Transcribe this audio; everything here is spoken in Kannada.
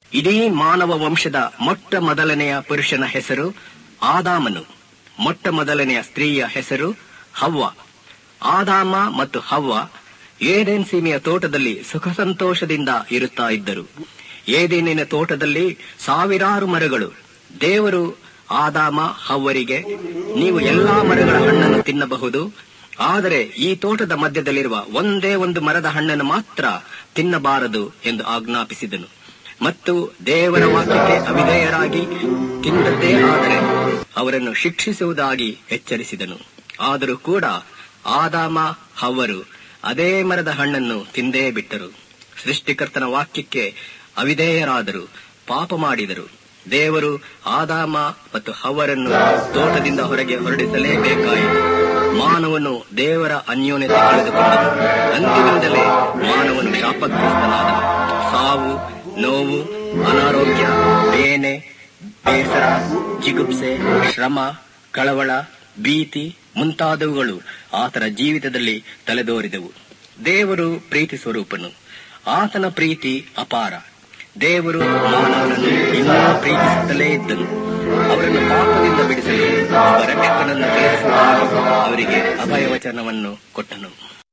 ಇಡೀ ಮಾನವ ವಂಶದ ಮೊಟ್ಟ ಮೊದಲನೆಯ ಪುರುಷನ ಹೆಸರು ಆದಾಮನು ಮೊಟ್ಟ ಮೊದಲನೆಯ ಸ್ತ್ರೀಯ ಹೆಸರು ಹವ್ವ ಆದಾಮ ಮತ್ತು ಹವ್ವ ಏದೇನ್ ಸೀಮೆಯ ತೋಟದಲ್ಲಿ ಸುಖ ಸಂತೋಷದಿಂದ ಇರುತ್ತಾ ಇದ್ದರು ಏದೇನಿನ ತೋಟದಲ್ಲಿ ಸಾವಿರಾರು ಮರಗಳು ದೇವರು ಆದಾಮ ಹವ್ವರಿಗೆ ನೀವು ಎಲ್ಲಾ ಮರಗಳ ಹಣ್ಣನ್ನು ತಿನ್ನಬಹುದು ಆದರೆ ಈ ತೋಟದ ಮಧ್ಯದಲ್ಲಿರುವ ಒಂದೇ ಒಂದು ಮರದ ಹಣ್ಣನ್ನು ಮಾತ್ರ ತಿನ್ನಬಾರದು ಎಂದು ಆಜ್ಞಾಪಿಸಿದನು ಮತ್ತು ದೇವರ ವಾಕ್ಯಕ್ಕೆ ಅವಿಧೇಯರಾಗಿ ತಿನ್ನದೇ ಆದರೆ ಅವರನ್ನು ಶಿಕ್ಷಿಸುವುದಾಗಿ ಎಚ್ಚರಿಸಿದನು ಆದರೂ ಕೂಡ ಆದಾಮ ಹವ್ವರು ಅದೇ ಮರದ ಹಣ್ಣನ್ನು ತಿಂದೇ ಬಿಟ್ಟರು ಸೃಷ್ಟಿಕರ್ತನ ವಾಕ್ಯಕ್ಕೆ ಅವಿಧೇಯರಾದರು ಪಾಪ ಮಾಡಿದರು ದೇವರು ಆದಾಮ ಮತ್ತು ಹವರನ್ನು ತೋಟದಿಂದ ಹೊರಗೆ ಹೊರಡಿಸಲೇಬೇಕಾಯಿತು ಮಾನವನು ದೇವರ ಅನ್ಯೋನ್ಯತೆ ಕಳೆದುಕೊಂಡನು ಅಂದಿನಿಂದಲೇ ಮಾನವನು ಶಾಪಗ್ರಸ್ತನಾದನು ಸಾವು ನೋವು ಅನಾರೋಗ್ಯ ಬೇನೆ ಬೇಸರ ಜಿಗುಪ್ಸೆ ಶ್ರಮ ಕಳವಳ ಭೀತಿ ಮುಂತಾದವುಗಳು ಆತನ ಜೀವಿತದಲ್ಲಿ ತಲೆದೋರಿದವು ದೇವರು ಪ್ರೀತಿ ಸ್ವರೂಪನು ಆತನ ಪ್ರೀತಿ ಅಪಾರ ದೇವರು ಮಾನವನನ್ನು ಇನ್ನೂ ಪ್ರೀತಿಸುತ್ತಲೇ ಇದ್ದನು ಅವರನ್ನು ಪಾಪದಿಂದ ಬಿಡಿಸಲು ಒಬ್ಬ ರಕ್ಷಕನನ್ನು ಕಳಿಸುವ ಅವರಿಗೆ ಅಭಯವಚನವನ್ನು ಕೊಟ್ಟನು